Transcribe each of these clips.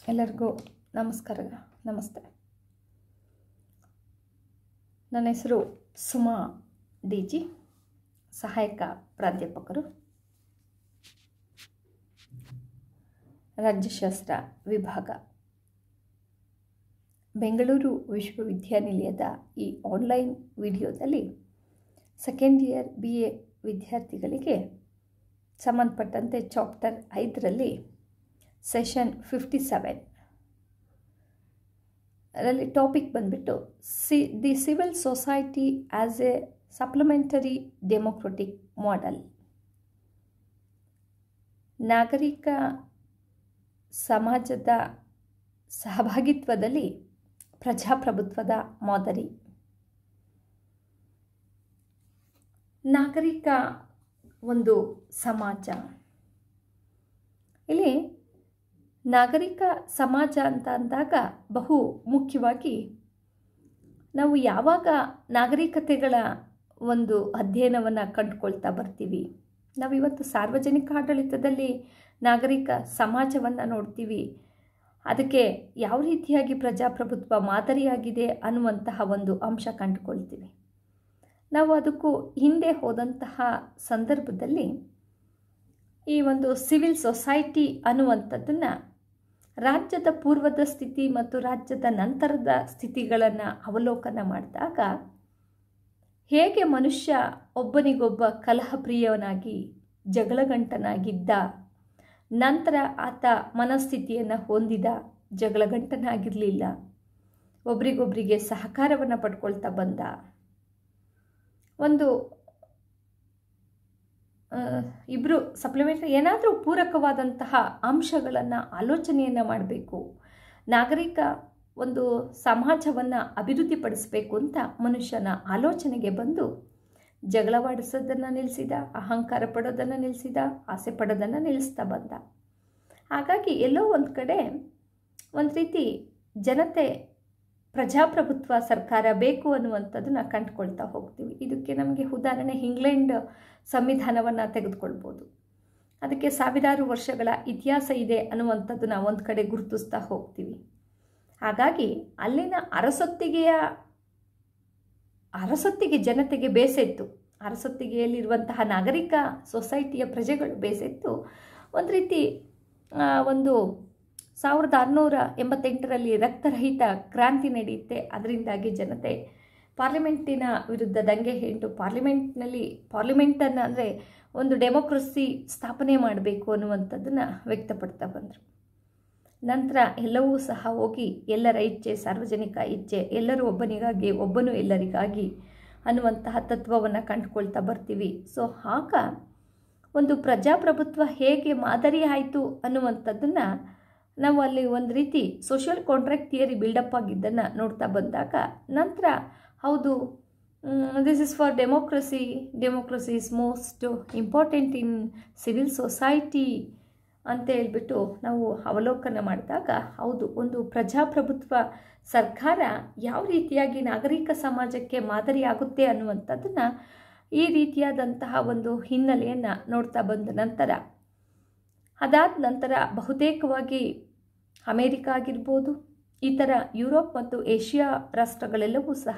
ಎಲ್ಲರಿಗೂ ನಮಸ್ಕಾರ ನಮಸ್ತೆ ನನ್ನ ಹೆಸರು ಸುಮಾ ಡಿ ಜಿ ಸಹಾಯಕ ಪ್ರಾಧ್ಯಾಪಕರು ರಾಜ್ಯಶಾಸ್ತ್ರ ವಿಭಾಗ ಬೆಂಗಳೂರು ವಿಶ್ವವಿದ್ಯಾನಿಲಯದ ಈ ಆನ್ಲೈನ್ ವಿಡಿಯೋದಲ್ಲಿ ಸೆಕೆಂಡ್ ಇಯರ್ ಬಿ ಎ ವಿದ್ಯಾರ್ಥಿಗಳಿಗೆ ಸಂಬಂಧಪಟ್ಟಂತೆ ಚಾಪ್ಟರ್ ಐದರಲ್ಲಿ ಸೆಷನ್ ಫಿಫ್ಟಿ ಸೆವೆನ್ ಅದರಲ್ಲಿ ಟಾಪಿಕ್ ಬಂದ್ಬಿಟ್ಟು see the civil society as a supplementary democratic model ನಾಗರಿಕ ಸಮಾಜದ ಸಹಭಾಗಿತ್ವದಲ್ಲಿ ಪ್ರಜಾಪ್ರಭುತ್ವದ ಮಾದರಿ ನಾಗರಿಕ ಒಂದು ಸಮಾಜ ಇಲ್ಲಿ ನಾಗರಿಕ ಸಮಾಜ ಅಂತ ಅಂದಾಗ ಬಹು ಮುಖ್ಯವಾಗಿ ನಾವು ಯಾವಾಗ ನಾಗರಿಕತೆಗಳ ಒಂದು ಅಧ್ಯಯನವನ್ನು ಕಂಡುಕೊಳ್ತಾ ಬರ್ತೀವಿ ನಾವಿವತ್ತು ಸಾರ್ವಜನಿಕ ಆಡಳಿತದಲ್ಲಿ ನಾಗರಿಕ ಸಮಾಜವನ್ನು ನೋಡ್ತೀವಿ ಅದಕ್ಕೆ ಯಾವ ರೀತಿಯಾಗಿ ಪ್ರಜಾಪ್ರಭುತ್ವ ಮಾದರಿಯಾಗಿದೆ ಅನ್ನುವಂತಹ ಒಂದು ಅಂಶ ಕಂಡುಕೊಳ್ತೀವಿ ನಾವು ಅದಕ್ಕೂ ಹಿಂದೆ ಹೋದಂತಹ ಸಂದರ್ಭದಲ್ಲಿ ಈ ಒಂದು ಸಿವಿಲ್ ಸೊಸೈಟಿ ಅನ್ನುವಂಥದ್ದನ್ನು ರಾಜ್ಯದ ಪೂರ್ವದ ಸ್ಥಿತಿ ಮತ್ತು ರಾಜ್ಯದ ನಂತರದ ಸ್ಥಿತಿಗಳನ್ನು ಅವಲೋಕನ ಮಾಡಿದಾಗ ಹೇಗೆ ಮನುಷ್ಯ ಒಬ್ಬನಿಗೊಬ್ಬ ಕಲಹಪ್ರಿಯವನಾಗಿ ಜಗಳಗಂಟನಾಗಿದ್ದ ನಂತರ ಆತ ಮನಸ್ಥಿತಿಯನ್ನು ಹೊಂದಿದ ಜಗಳಗಂಟನಾಗಿರಲಿಲ್ಲ ಒಬ್ರಿಗೊಬ್ರಿಗೆ ಸಹಕಾರವನ್ನು ಪಡ್ಕೊಳ್ತಾ ಬಂದ ಒಂದು ಇಬ್ಬರು ಸಪ್ಲಿಮೆಂಟ್ರಿ ಏನಾದರೂ ಪೂರಕವಾದಂತಹ ಅಂಶಗಳನ್ನು ಆಲೋಚನೆಯನ್ನು ಮಾಡಬೇಕು ನಾಗರಿಕ ಒಂದು ಸಮಾಜವನ್ನು ಅಭಿವೃದ್ಧಿಪಡಿಸಬೇಕು ಅಂತ ಮನುಷ್ಯನ ಆಲೋಚನೆಗೆ ಬಂದು ಜಗಳವಾಡಿಸೋದನ್ನು ನಿಲ್ಲಿಸಿದ ಅಹಂಕಾರ ಪಡೋದನ್ನು ನಿಲ್ಲಿಸಿದ ಆಸೆ ಪಡೋದನ್ನು ನಿಲ್ಲಿಸ್ತಾ ಬಂದ ಹಾಗಾಗಿ ಎಲ್ಲೋ ಒಂದು ಕಡೆ ಒಂದು ರೀತಿ ಜನತೆ ಪ್ರಜಾಪ್ರಭುತ್ವ ಸರ್ಕಾರ ಬೇಕು ಅನ್ನುವಂಥದ್ದನ್ನು ಕಂಡುಕೊಳ್ತಾ ಹೋಗ್ತೀವಿ ಇದಕ್ಕೆ ನಮಗೆ ಉದಾಹರಣೆ ಇಂಗ್ಲೆಂಡ್ ಸಂವಿಧಾನವನ್ನು ತೆಗೆದುಕೊಳ್ಬೋದು ಅದಕ್ಕೆ ಸಾವಿರಾರು ವರ್ಷಗಳ ಇತಿಹಾಸ ಇದೆ ಅನ್ನುವಂಥದ್ದು ನಾವು ಒಂದು ಕಡೆ ಗುರುತಿಸ್ತಾ ಹೋಗ್ತೀವಿ ಹಾಗಾಗಿ ಅಲ್ಲಿನ ಅರಸೊತ್ತಿಗೆಯ ಅರಸೊತ್ತಿಗೆ ಜನತೆಗೆ ಬೇಸೆತ್ತು ಅರಸೊತ್ತಿಗೆಯಲ್ಲಿರುವಂತಹ ನಾಗರಿಕ ಸೊಸೈಟಿಯ ಪ್ರಜೆಗಳು ಬೇಸೆತ್ತು ಒಂದು ರೀತಿ ಒಂದು ಸಾವಿರದ ಆರುನೂರ ಎಂಬತ್ತೆಂಟರಲ್ಲಿ ರಕ್ತರಹಿತ ಕ್ರಾಂತಿ ನಡೆಯುತ್ತೆ ಅದರಿಂದಾಗಿ ಜನತೆ ಪಾರ್ಲಿಮೆಂಟಿನ ವಿರುದ್ಧ ದಂಗೆ ಹೆಂಟು ಪಾರ್ಲಿಮೆಂಟ್ನಲ್ಲಿ ಪಾರ್ಲಿಮೆಂಟನ್ನು ಅಂದರೆ ಒಂದು ಡೆಮೋಕ್ರಸಿ ಸ್ಥಾಪನೆ ಮಾಡಬೇಕು ಅನ್ನುವಂಥದ್ದನ್ನು ವ್ಯಕ್ತಪಡ್ತಾ ಬಂದರು ನಂತರ ಎಲ್ಲವೂ ಸಹ ಹೋಗಿ ಎಲ್ಲರ ಇಚ್ಛೆ ಸಾರ್ವಜನಿಕ ಇಚ್ಛೆ ಎಲ್ಲರೂ ಒಬ್ಬನಿಗಾಗಿ ಒಬ್ಬನು ಎಲ್ಲರಿಗಾಗಿ ಅನ್ನುವಂತಹ ತತ್ವವನ್ನು ಕಂಡುಕೊಳ್ತಾ ಬರ್ತೀವಿ ಸೊ ಆಗ ಒಂದು ಪ್ರಜಾಪ್ರಭುತ್ವ ಹೇಗೆ ಮಾದರಿ ಆಯಿತು ಅನ್ನುವಂಥದ್ದನ್ನು ನಾವು ಅಲ್ಲಿ ಒಂದು ರೀತಿ ಸೋಷಿಯಲ್ ಕಾಂಟ್ರಾಕ್ಟ್ ಥಿಯರಿ ಬಿಲ್ಡಪ್ ಆಗಿದ್ದನ್ನು ನೋಡ್ತಾ ಬಂದಾಗ ನಂತರ ಹೌದು this is for democracy democracy is most important in civil society ಅಂತ ಹೇಳ್ಬಿಟ್ಟು ನಾವು ಅವಲೋಕನ ಮಾಡಿದಾಗ ಹೌದು ಒಂದು ಪ್ರಜಾಪ್ರಭುತ್ವ ಸರ್ಕಾರ ಯಾವ ರೀತಿಯಾಗಿ ನಾಗರಿಕ ಸಮಾಜಕ್ಕೆ ಮಾದರಿಯಾಗುತ್ತೆ ಅನ್ನುವಂಥದ್ದನ್ನು ಈ ರೀತಿಯಾದಂತಹ ಒಂದು ಹಿನ್ನೆಲೆಯನ್ನು ನೋಡ್ತಾ ಬಂದ ನಂತರ ಅದಾದ ನಂತರ ಬಹುತೇಕವಾಗಿ ಅಮೇರಿಕ ಆಗಿರ್ಬೋದು ಇತರ ಯುರೋಪ್ ಮತ್ತು ಏಷ್ಯಾ ರಾಷ್ಟ್ರಗಳೆಲ್ಲವೂ ಸಹ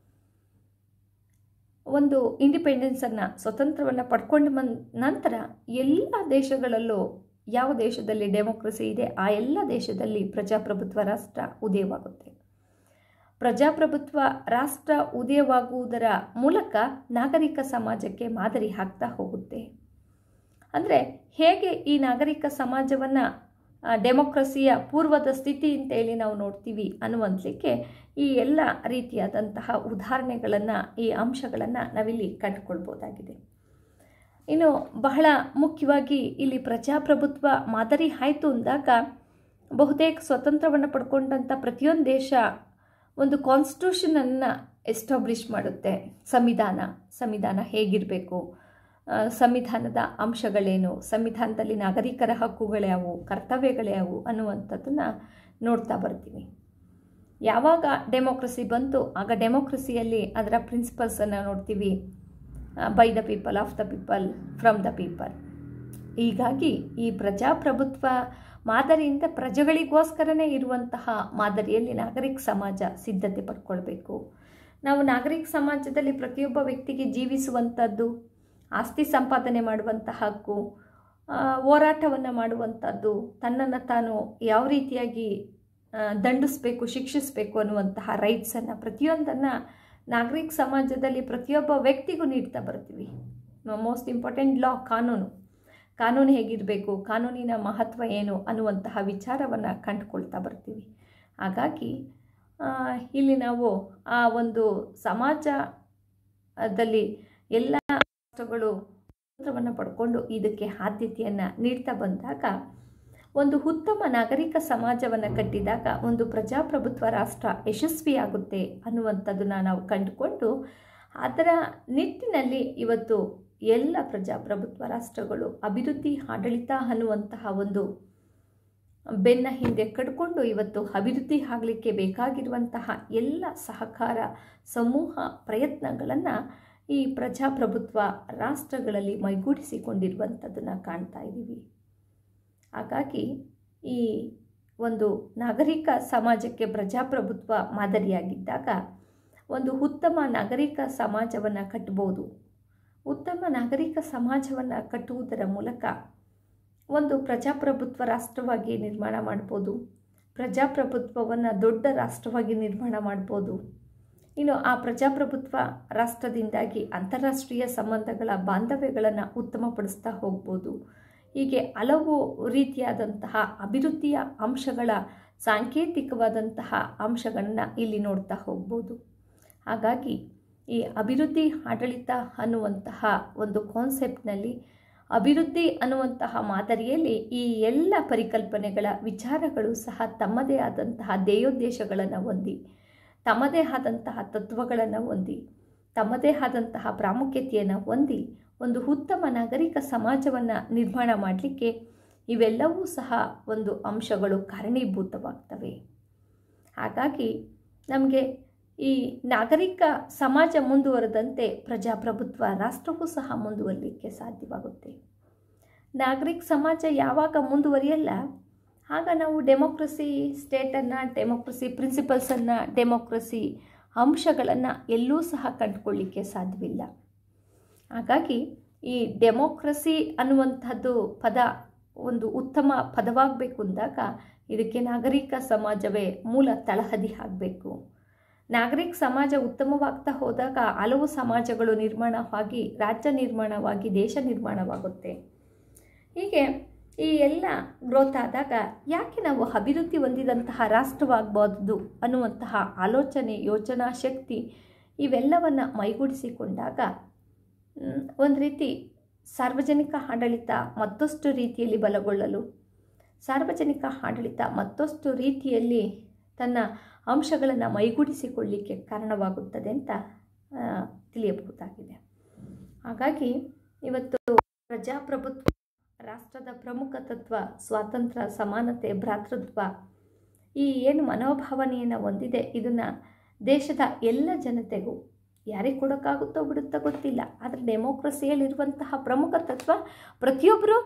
ಒಂದು ಇಂಡಿಪೆಂಡೆನ್ಸನ್ನು ಸ್ವತಂತ್ರವನ್ನು ಪಡ್ಕೊಂಡು ಬಂದ ನಂತರ ಎಲ್ಲ ದೇಶಗಳಲ್ಲೂ ಯಾವ ದೇಶದಲ್ಲಿ ಡೆಮೋಕ್ರಸಿ ಇದೆ ಆ ಎಲ್ಲ ದೇಶದಲ್ಲಿ ಪ್ರಜಾಪ್ರಭುತ್ವ ರಾಷ್ಟ್ರ ಉದಯವಾಗುತ್ತೆ ಪ್ರಜಾಪ್ರಭುತ್ವ ರಾಷ್ಟ್ರ ಉದಯವಾಗುವುದರ ಮೂಲಕ ನಾಗರಿಕ ಸಮಾಜಕ್ಕೆ ಮಾದರಿ ಹಾಕ್ತಾ ಹೋಗುತ್ತೆ ಅಂದರೆ ಹೇಗೆ ಈ ನಾಗರಿಕ ಸಮಾಜವನ್ನು ಡೆಮೋಕ್ರಸಿಯ ಪೂರ್ವದ ಸ್ಥಿತಿ ಅಂತೇಳಿ ನಾವು ನೋಡ್ತೀವಿ ಅನ್ನುವಂಥಲಿಕ್ಕೆ ಈ ಎಲ್ಲ ರೀತಿಯಾದಂತಹ ಉದಾಹರಣೆಗಳನ್ನು ಈ ಅಂಶಗಳನ್ನು ನಾವಿಲ್ಲಿ ಕಂಡುಕೊಳ್ಬೋದಾಗಿದೆ ಇನ್ನು ಬಹಳ ಮುಖ್ಯವಾಗಿ ಇಲ್ಲಿ ಪ್ರಜಾಪ್ರಭುತ್ವ ಮಾದರಿ ಆಯಿತು ಅಂದಾಗ ಬಹುತೇಕ ಸ್ವತಂತ್ರವನ್ನು ಪಡ್ಕೊಂಡಂಥ ಪ್ರತಿಯೊಂದು ದೇಶ ಒಂದು ಕಾನ್ಸ್ಟಿಟ್ಯೂಷನನ್ನು ಎಸ್ಟಾಬ್ಲಿಷ್ ಮಾಡುತ್ತೆ ಸಂವಿಧಾನ ಸಂವಿಧಾನ ಹೇಗಿರಬೇಕು ಸಂವಿಧಾನದ ಅಂಶಗಳೇನು ಸಂವಿಧಾನದಲ್ಲಿ ನಾಗರಿಕರ ಹಕ್ಕುಗಳ್ಯಾವು ಕರ್ತವ್ಯಗಳ್ಯಾವು ಅನ್ನುವಂಥದ್ದನ್ನು ನೋಡ್ತಾ ಬರ್ತೀವಿ ಯಾವಾಗ ಡೆಮೋಕ್ರಸಿ ಬಂತು ಆಗ ಡೆಮೋಕ್ರಸಿಯಲ್ಲಿ ಅದರ ಪ್ರಿನ್ಸಿಪಲ್ಸನ್ನು ನೋಡ್ತೀವಿ by the people of the people from the people ಹೀಗಾಗಿ ಈ ಪ್ರಜಾಪ್ರಭುತ್ವ ಮಾದರಿಯಿಂದ ಪ್ರಜೆಗಳಿಗೋಸ್ಕರನೇ ಇರುವಂತಹ ಮಾದರಿಯಲ್ಲಿ ನಾಗರಿಕ ಸಮಾಜ ಸಿದ್ಧತೆ ಪಡ್ಕೊಳ್ಬೇಕು ನಾವು ನಾಗರಿಕ ಸಮಾಜದಲ್ಲಿ ಪ್ರತಿಯೊಬ್ಬ ವ್ಯಕ್ತಿಗೆ ಜೀವಿಸುವಂಥದ್ದು ಆಸ್ತಿ ಸಂಪಾದನೆ ಮಾಡುವಂಥ ಹಕ್ಕು ಹೋರಾಟವನ್ನು ಮಾಡುವಂಥದ್ದು ತನ್ನನ್ನು ತಾನು ಯಾವ ರೀತಿಯಾಗಿ ದಂಡಿಸಬೇಕು ಶಿಕ್ಷಿಸಬೇಕು ಅನ್ನುವಂತಹ ರೈಟ್ಸನ್ನು ಪ್ರತಿಯೊಂದನ್ನು ನಾಗರಿಕ ಸಮಾಜದಲ್ಲಿ ಪ್ರತಿಯೊಬ್ಬ ವ್ಯಕ್ತಿಗೂ ನೀಡ್ತಾ ಬರ್ತೀವಿ ಮೋಸ್ಟ್ ಇಂಪಾರ್ಟೆಂಟ್ ಲಾ ಕಾನೂನು ಕಾನೂನು ಹೇಗಿರಬೇಕು ಕಾನೂನಿನ ಮಹತ್ವ ಏನು ಅನ್ನುವಂತಹ ವಿಚಾರವನ್ನು ಕಂಡುಕೊಳ್ತಾ ಬರ್ತೀವಿ ಹಾಗಾಗಿ ಇಲ್ಲಿ ನಾವು ಆ ಒಂದು ಸಮಾಜದಲ್ಲಿ ಎಲ್ಲ ರಾಷ್ಟ್ರಗಳು ಸ್ವಾತಂತ್ರ್ಯವನ್ನು ಪಡ್ಕೊಂಡು ಇದಕ್ಕೆ ಆದ್ಯತೆಯನ್ನು ನೀಡ್ತಾ ಬಂದಾಗ ಒಂದು ಉತ್ತಮ ನಾಗರಿಕ ಸಮಾಜವನ್ನು ಕಟ್ಟಿದಾಗ ಒಂದು ಪ್ರಜಾಪ್ರಭುತ್ವ ರಾಷ್ಟ್ರ ಯಶಸ್ವಿಯಾಗುತ್ತೆ ಅನ್ನುವಂಥದ್ದನ್ನು ನಾವು ಕಂಡುಕೊಂಡು ಅದರ ನಿಟ್ಟಿನಲ್ಲಿ ಇವತ್ತು ಎಲ್ಲ ಪ್ರಜಾಪ್ರಭುತ್ವ ರಾಷ್ಟ್ರಗಳು ಅಭಿವೃದ್ಧಿ ಆಡಳಿತ ಅನ್ನುವಂತಹ ಒಂದು ಬೆನ್ನ ಹಿಂದೆ ಕಡ್ಕೊಂಡು ಇವತ್ತು ಅಭಿವೃದ್ಧಿ ಆಗಲಿಕ್ಕೆ ಬೇಕಾಗಿರುವಂತಹ ಎಲ್ಲ ಸಹಕಾರ ಸಮೂಹ ಪ್ರಯತ್ನಗಳನ್ನು ಈ ಪ್ರಜಾಪ್ರಭುತ್ವ ರಾಷ್ಟ್ರಗಳಲ್ಲಿ ಮೈಗೂಡಿಸಿಕೊಂಡಿರುವಂಥದ್ದನ್ನು ಕಾಣ್ತಾ ಇದ್ದೀವಿ ಹಾಗಾಗಿ ಈ ಒಂದು ನಾಗರಿಕ ಸಮಾಜಕ್ಕೆ ಪ್ರಜಾಪ್ರಭುತ್ವ ಮಾದರಿಯಾಗಿದ್ದಾಗ ಒಂದು ಉತ್ತಮ ನಾಗರಿಕ ಸಮಾಜವನ್ನು ಕಟ್ಟಬಹುದು ಉತ್ತಮ ನಾಗರಿಕ ಸಮಾಜವನ್ನು ಕಟ್ಟುವುದರ ಮೂಲಕ ಒಂದು ಪ್ರಜಾಪ್ರಭುತ್ವ ರಾಷ್ಟ್ರವಾಗಿ ನಿರ್ಮಾಣ ಮಾಡ್ಬೋದು ಪ್ರಜಾಪ್ರಭುತ್ವವನ್ನು ದೊಡ್ಡ ರಾಷ್ಟ್ರವಾಗಿ ನಿರ್ಮಾಣ ಮಾಡ್ಬೋದು ಇನ್ನು ಆ ಪ್ರಜಾಪ್ರಭುತ್ವ ರಾಷ್ಟ್ರದಿಂದಾಗಿ ಅಂತಾರಾಷ್ಟ್ರೀಯ ಸಂಬಂಧಗಳ ಬಾಂಧವ್ಯಗಳನ್ನು ಉತ್ತಮಪಡಿಸ್ತಾ ಹೋಗ್ಬೋದು ಹೀಗೆ ಹಲವು ರೀತಿಯಾದಂತಹ ಅಭಿವೃದ್ಧಿಯ ಅಂಶಗಳ ಸಾಂಕೇತಿಕವಾದಂತಹ ಅಂಶಗಳನ್ನು ಇಲ್ಲಿ ನೋಡ್ತಾ ಹೋಗ್ಬೋದು ಹಾಗಾಗಿ ಈ ಅಭಿವೃದ್ಧಿ ಆಡಳಿತ ಅನ್ನುವಂತಹ ಒಂದು ಕಾನ್ಸೆಪ್ಟ್ನಲ್ಲಿ ಅಭಿವೃದ್ಧಿ ಅನ್ನುವಂತಹ ಮಾದರಿಯಲ್ಲಿ ಈ ಎಲ್ಲ ಪರಿಕಲ್ಪನೆಗಳ ವಿಚಾರಗಳು ಸಹ ತಮ್ಮದೇ ಆದಂತಹ ಧ್ಯೇಯೋದ್ದೇಶಗಳನ್ನು ಹೊಂದಿ ತಮ್ಮದೇ ಆದಂತಹ ತತ್ವಗಳನ್ನು ಹೊಂದಿ ತಮ್ಮದೇ ಆದಂತಹ ಪ್ರಾಮುಖ್ಯತೆಯನ್ನು ಹೊಂದಿ ಒಂದು ಉತ್ತಮ ನಾಗರಿಕ ಸಮಾಜವನ್ನು ನಿರ್ಮಾಣ ಮಾಡಲಿಕ್ಕೆ ಇವೆಲ್ಲವೂ ಸಹ ಒಂದು ಅಂಶಗಳು ಕಾರಣೀಭೂತವಾಗ್ತವೆ ಹಾಗಾಗಿ ನಮಗೆ ಈ ನಾಗರಿಕ ಸಮಾಜ ಮುಂದುವರೆದಂತೆ ಪ್ರಜಾಪ್ರಭುತ್ವ ರಾಷ್ಟ್ರವೂ ಸಹ ಮುಂದುವರಲಿಕ್ಕೆ ಸಾಧ್ಯವಾಗುತ್ತೆ ನಾಗರಿಕ ಸಮಾಜ ಯಾವಾಗ ಮುಂದುವರಿಯಲ್ಲ ಆಗ ನಾವು ಡೆಮೋಕ್ರಸಿ ಸ್ಟೇಟನ್ನು ಡೆಮೋಕ್ರಸಿ ಪ್ರಿನ್ಸಿಪಲ್ಸನ್ನು ಡೆಮೋಕ್ರಸಿ ಅಂಶಗಳನ್ನು ಎಲ್ಲೂ ಸಹ ಕಂಡುಕೊಳ್ಳಿಕ್ಕೆ ಸಾಧ್ಯವಿಲ್ಲ ಹಾಗಾಗಿ ಈ ಡೆಮೋಕ್ರಸಿ ಅನ್ನುವಂಥದ್ದು ಪದ ಒಂದು ಉತ್ತಮ ಪದವಾಗಬೇಕು ಅಂದಾಗ ಇದಕ್ಕೆ ನಾಗರಿಕ ಸಮಾಜವೇ ಮೂಲ ತಳಹದಿ ಆಗಬೇಕು ನಾಗರಿಕ ಸಮಾಜ ಉತ್ತಮವಾಗ್ತಾ ಹೋದಾಗ ಹಲವು ಸಮಾಜಗಳು ನಿರ್ಮಾಣವಾಗಿ ರಾಜ್ಯ ನಿರ್ಮಾಣವಾಗಿ ದೇಶ ನಿರ್ಮಾಣವಾಗುತ್ತೆ ಹೀಗೆ ಈ ಎಲ್ಲ ಗ್ರೋತ್ ಆದಾಗ ಯಾಕೆ ನಾವು ಅಭಿವೃದ್ಧಿ ಹೊಂದಿದಂತಹ ರಾಷ್ಟ್ರವಾಗಬಹುದು ಅನ್ನುವಂತಹ ಆಲೋಚನೆ ಯೋಚನಾ ಶಕ್ತಿ ಇವೆಲ್ಲವನ್ನು ಮೈಗೂಡಿಸಿಕೊಂಡಾಗ ಒಂದು ರೀತಿ ಸಾರ್ವಜನಿಕ ಆಡಳಿತ ಮತ್ತಷ್ಟು ರೀತಿಯಲ್ಲಿ ಬಲಗೊಳ್ಳಲು ಸಾರ್ವಜನಿಕ ಆಡಳಿತ ಮತ್ತಷ್ಟು ರೀತಿಯಲ್ಲಿ ತನ್ನ ಅಂಶಗಳನ್ನು ಮೈಗೂಡಿಸಿಕೊಳ್ಳಿಕ್ಕೆ ಕಾರಣವಾಗುತ್ತದೆ ಅಂತ ತಿಳಿಯಬಹುದಾಗಿದೆ ಹಾಗಾಗಿ ಇವತ್ತು ಪ್ರಜಾಪ್ರಭುತ್ವ ರಾಷ್ಟ್ರದ ಪ್ರಮುಖ ತತ್ವ ಸ್ವಾತಂತ್ರ್ಯ ಸಮಾನತೆ ಭ್ರಾತೃತ್ವ ಈ ಏನು ಮನೋಭಾವನೆಯನ್ನು ಹೊಂದಿದೆ ಇದನ್ನು ದೇಶದ ಎಲ್ಲ ಜನತೆಗೂ ಯಾರಿಗೆ ಕೊಡೋಕ್ಕಾಗುತ್ತೋ ಬಿಡುತ್ತೋ ಗೊತ್ತಿಲ್ಲ ಆದರೆ ಡೆಮೋಕ್ರಸಿಯಲ್ಲಿರುವಂತಹ ಪ್ರಮುಖ ತತ್ವ ಪ್ರತಿಯೊಬ್ಬರು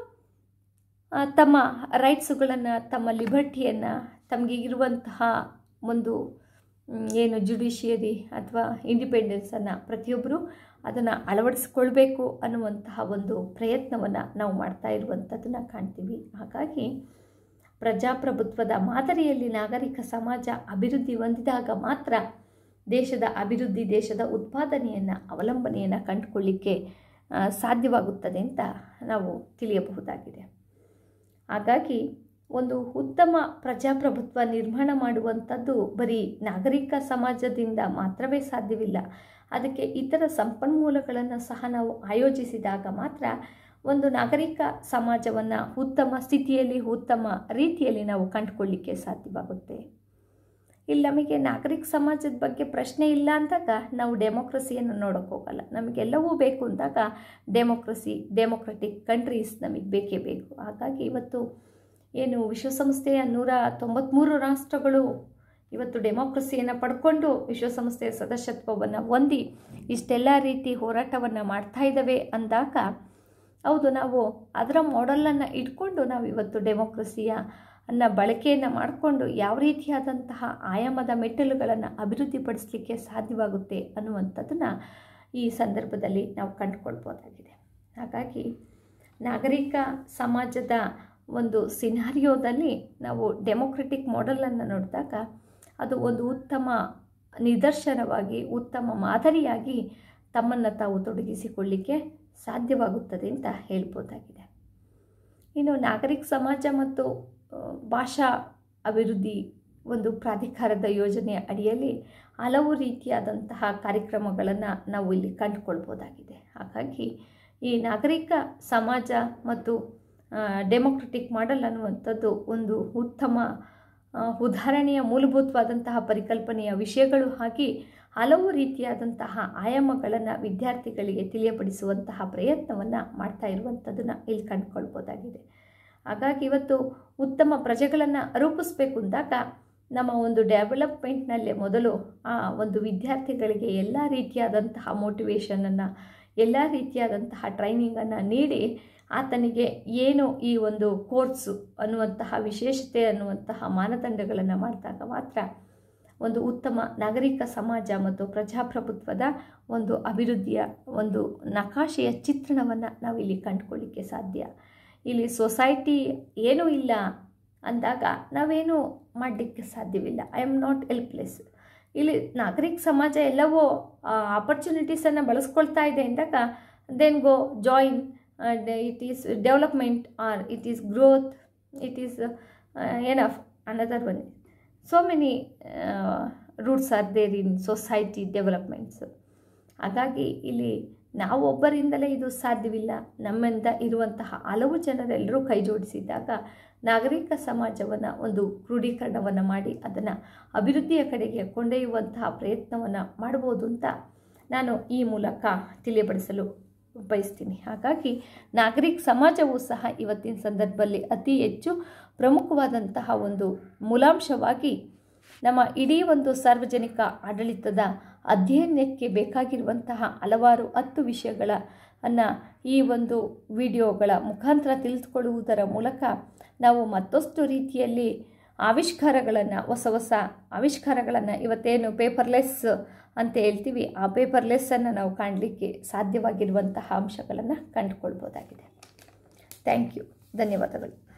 ತಮ್ಮ ರೈಟ್ಸುಗಳನ್ನು ತಮ್ಮ ಲಿಬರ್ಟಿಯನ್ನು ತಮಗೆ ಇರುವಂತಹ ಒಂದು ಏನು ಜುಡಿಷಿಯರಿ ಅಥವಾ ಇಂಡಿಪೆಂಡೆನ್ಸನ್ನು ಪ್ರತಿಯೊಬ್ಬರು ಅದನ್ನು ಅಳವಡಿಸ್ಕೊಳ್ಬೇಕು ಅನ್ನುವಂತಹ ಒಂದು ಪ್ರಯತ್ನವನ್ನು ನಾವು ಮಾಡ್ತಾ ಇರುವಂಥದ್ದನ್ನು ಕಾಣ್ತೀವಿ ಹಾಗಾಗಿ ಪ್ರಜಾಪ್ರಭುತ್ವದ ಮಾದರಿಯಲ್ಲಿ ನಾಗರಿಕ ಸಮಾಜ ಅಭಿವೃದ್ಧಿ ಹೊಂದಿದಾಗ ಮಾತ್ರ ದೇಶದ ಅಭಿವೃದ್ಧಿ ದೇಶದ ಉತ್ಪಾದನೆಯನ್ನು ಅವಲಂಬನೆಯನ್ನು ಕಂಡುಕೊಳ್ಳಿಕ್ಕೆ ಸಾಧ್ಯವಾಗುತ್ತದೆ ಅಂತ ನಾವು ತಿಳಿಯಬಹುದಾಗಿದೆ ಹಾಗಾಗಿ ಒಂದು ಉತ್ತಮ ಪ್ರಜಾಪ್ರಭುತ್ವ ನಿರ್ಮಾಣ ಮಾಡುವಂಥದ್ದು ಬರೀ ನಾಗರಿಕ ಸಮಾಜದಿಂದ ಮಾತ್ರವೇ ಸಾಧ್ಯವಿಲ್ಲ ಅದಕ್ಕೆ ಇತರ ಸಂಪನ್ಮೂಲಗಳನ್ನು ಸಹ ನಾವು ಆಯೋಜಿಸಿದಾಗ ಮಾತ್ರ ಒಂದು ನಾಗರಿಕ ಸಮಾಜವನ್ನು ಉತ್ತಮ ಸ್ಥಿತಿಯಲ್ಲಿ ಉತ್ತಮ ರೀತಿಯಲ್ಲಿ ನಾವು ಕಂಡುಕೊಳ್ಳಿಕ್ಕೆ ಸಾಧ್ಯವಾಗುತ್ತೆ ಇಲ್ಲಿ ನಮಗೆ ನಾಗರಿಕ ಸಮಾಜದ ಬಗ್ಗೆ ಪ್ರಶ್ನೆ ಇಲ್ಲ ಅಂದಾಗ ನಾವು ಡೆಮೋಕ್ರಸಿಯನ್ನು ನೋಡೋಕೆ ಹೋಗಲ್ಲ ನಮಗೆಲ್ಲವೂ ಬೇಕು ಅಂದಾಗ ಡೆಮೋಕ್ರಸಿ ಡೆಮೊಕ್ರೆಟಿಕ್ ಕಂಟ್ರೀಸ್ ನಮಗೆ ಬೇಕೇ ಬೇಕು ಹಾಗಾಗಿ ಇವತ್ತು ಏನು ವಿಶ್ವಸಂಸ್ಥೆಯ ನೂರ ತೊಂಬತ್ತ್ಮೂರು ರಾಷ್ಟ್ರಗಳು ಇವತ್ತು ಡೆಮೋಕ್ರಸಿಯನ್ನು ಪಡ್ಕೊಂಡು ವಿಶ್ವಸಂಸ್ಥೆಯ ಸದಸ್ಯತ್ವವನ್ನು ಹೊಂದಿ ಇಷ್ಟೆಲ್ಲ ರೀತಿ ಹೋರಾಟವನ್ನು ಮಾಡ್ತಾ ಇದ್ದಾವೆ ಅಂದಾಗ ಹೌದು ನಾವು ಅದರ ಮಾಡೆಲನ್ನು ಇಟ್ಕೊಂಡು ನಾವು ಇವತ್ತು ಡೆಮೋಕ್ರಸಿಯ ಅನ್ನ ಬಳಕೆಯನ್ನು ಮಾಡಿಕೊಂಡು ಯಾವ ರೀತಿಯಾದಂತಹ ಆಯಾಮದ ಮೆಟ್ಟಲುಗಳನ್ನು ಅಭಿವೃದ್ಧಿಪಡಿಸಲಿಕ್ಕೆ ಸಾಧ್ಯವಾಗುತ್ತೆ ಅನ್ನುವಂಥದ್ದನ್ನು ಈ ಸಂದರ್ಭದಲ್ಲಿ ನಾವು ಕಂಡುಕೊಳ್ಬೋದಾಗಿದೆ ಹಾಗಾಗಿ ನಾಗರಿಕ ಸಮಾಜದ ಒಂದು ಸಿನಾರಿಯೋದಲ್ಲಿ ನಾವು ಡೆಮೊಕ್ರೆಟಿಕ್ ಮಾಡೆಲನ್ನು ನೋಡಿದಾಗ ಅದು ಒಂದು ಉತ್ತಮ ನಿದರ್ಶನವಾಗಿ ಉತ್ತಮ ಮಾದರಿಯಾಗಿ ತಮ್ಮನ್ನು ತಾವು ತೊಡಗಿಸಿಕೊಳ್ಳಿಕ್ಕೆ ಸಾಧ್ಯವಾಗುತ್ತದೆ ಅಂತ ಹೇಳ್ಬೋದಾಗಿದೆ ಇನ್ನು ನಾಗರಿಕ ಸಮಾಜ ಮತ್ತು ಭಾಷಾ ಅಭಿವೃದ್ಧಿ ಒಂದು ಪ್ರಾಧಿಕಾರದ ಯೋಜನೆಯ ಅಡಿಯಲ್ಲಿ ಹಲವು ರೀತಿಯಾದಂತಹ ಕಾರ್ಯಕ್ರಮಗಳನ್ನು ನಾವು ಇಲ್ಲಿ ಕಂಡುಕೊಳ್ಬೋದಾಗಿದೆ ಹಾಗಾಗಿ ಈ ನಾಗರಿಕ ಸಮಾಜ ಮತ್ತು ಡೆಮೊಕ್ರೆಟಿಕ್ ಮಾಡೆಲ್ ಅನ್ನುವಂಥದ್ದು ಒಂದು ಉತ್ತಮ ಉದಾಹರಣೆಯ ಮೂಲಭೂತವಾದಂತಹ ಪರಿಕಲ್ಪನೆಯ ವಿಷಯಗಳು ಆಗಿ ಹಲವು ರೀತಿಯಾದಂತಹ ಆಯಾಮಗಳನ್ನು ವಿದ್ಯಾರ್ಥಿಗಳಿಗೆ ತಿಳಿಯಪಡಿಸುವಂತಹ ಪ್ರಯತ್ನವನ್ನು ಮಾಡ್ತಾ ಇರುವಂಥದ್ದನ್ನು ಇಲ್ಲಿ ಕಂಡುಕೊಳ್ಬೋದಾಗಿದೆ ಹಾಗಾಗಿ ಇವತ್ತು ಉತ್ತಮ ಪ್ರಜೆಗಳನ್ನು ರೂಪಿಸ್ಬೇಕು ಅಂದಾಗ ನಮ್ಮ ಒಂದು ಡೆವಲಪ್ಮೆಂಟ್ನಲ್ಲೇ ಮೊದಲು ಆ ಒಂದು ವಿದ್ಯಾರ್ಥಿಗಳಿಗೆ ಎಲ್ಲ ರೀತಿಯಾದಂತಹ ಮೋಟಿವೇಶನನ್ನು ಎಲ್ಲ ರೀತಿಯಾದಂತಹ ಟ್ರೈನಿಂಗನ್ನು ನೀಡಿ ಆತನಿಗೆ ಏನು ಈ ಒಂದು ಕೋರ್ಸು ಅನ್ನುವಂತಹ ವಿಶೇಷತೆ ಅನ್ನುವಂತಹ ಮಾನದಂಡಗಳನ್ನು ಮಾಡಿದಾಗ ಮಾತ್ರ ಒಂದು ಉತ್ತಮ ನಾಗರಿಕ ಸಮಾಜ ಮತ್ತು ಪ್ರಜಾಪ್ರಭುತ್ವದ ಒಂದು ಅಭಿವೃದ್ಧಿಯ ಒಂದು ನಕಾಶೆಯ ಚಿತ್ರಣವನ್ನು ನಾವಿಲ್ಲಿ ಕಂಡುಕೊಳ್ಳಿಕ್ಕೆ ಸಾಧ್ಯ ಇಲ್ಲಿ ಸೊಸೈಟಿ ಏನೂ ಇಲ್ಲ ಅಂದಾಗ ನಾವೇನು ಮಾಡಲಿಕ್ಕೆ ಸಾಧ್ಯವಿಲ್ಲ ಐ ಆಮ್ ನಾಟ್ ಎಲ್ಪ್ಲೆಸ್ ಇಲ್ಲಿ ನಾಗರಿಕ ಸಮಾಜ ಎಲ್ಲವೋ ಆಪರ್ಚುನಿಟೀಸನ್ನು ಬಳಸ್ಕೊಳ್ತಾ ಇದೆ ಅಂದಾಗ then go join it is development or it is growth it is enough another one so many roots are there in society developments ಹಾಗಾಗಿ ಇಲ್ಲಿ ನಾವೊಬ್ಬರಿಂದಲೇ ಇದು ಸಾಧ್ಯವಿಲ್ಲ ನಮ್ಮಿಂದ ಇರುವಂತಹ ಹಲವು ಜನರೆಲ್ಲರೂ ಕೈ ಜೋಡಿಸಿದಾಗ ನಾಗರಿಕ ಸಮಾಜವನ್ನು ಒಂದು ಕ್ರೋಢೀಕರಣವನ್ನು ಮಾಡಿ ಅದನ್ನು ಅಭಿವೃದ್ಧಿಯ ಕಡೆಗೆ ಕೊಂಡೊಯ್ಯುವಂತಹ ಪ್ರಯತ್ನವನ್ನು ಮಾಡ್ಬೋದು ಅಂತ ನಾನು ಈ ಮೂಲಕ ತಿಳಿಯಪಡಿಸಲು ಬಯಸ್ತೀನಿ ಹಾಗಾಗಿ ನಾಗರಿಕ ಸಮಾಜವೂ ಸಹ ಇವತ್ತಿನ ಸಂದರ್ಭದಲ್ಲಿ ಅತಿ ಹೆಚ್ಚು ಪ್ರಮುಖವಾದಂತಹ ಒಂದು ಮೂಲಾಂಶವಾಗಿ ನಮ್ಮ ಇಡೀ ಒಂದು ಸಾರ್ವಜನಿಕ ಆಡಳಿತದ ಅಧ್ಯಯನಕ್ಕೆ ಬೇಕಾಗಿರುವಂತಹ ಹಲವಾರು ಹತ್ತು ವಿಷಯಗಳ ಅನ್ನು ಈ ಒಂದು ವಿಡಿಯೋಗಳ ಮುಖಾಂತರ ತಿಳಿದುಕೊಳ್ಳುವುದರ ಮೂಲಕ ನಾವು ಮತ್ತಷ್ಟು ರೀತಿಯಲ್ಲಿ ಆವಿಷ್ಕಾರಗಳನ್ನು ಹೊಸ ಹೊಸ ಆವಿಷ್ಕಾರಗಳನ್ನು ಇವತ್ತೇನು ಪೇಪರ್ಲೆಸ್ ಅಂತ ಹೇಳ್ತೀವಿ ಆ ಪೇಪರ್ಲೆಸ್ಸನ್ನು ನಾವು ಕಾಣಲಿಕ್ಕೆ ಸಾಧ್ಯವಾಗಿರುವಂತಹ ಅಂಶಗಳನ್ನು ಕಂಡುಕೊಳ್ಬೋದಾಗಿದೆ ಥ್ಯಾಂಕ್ ಯು ಧನ್ಯವಾದಗಳು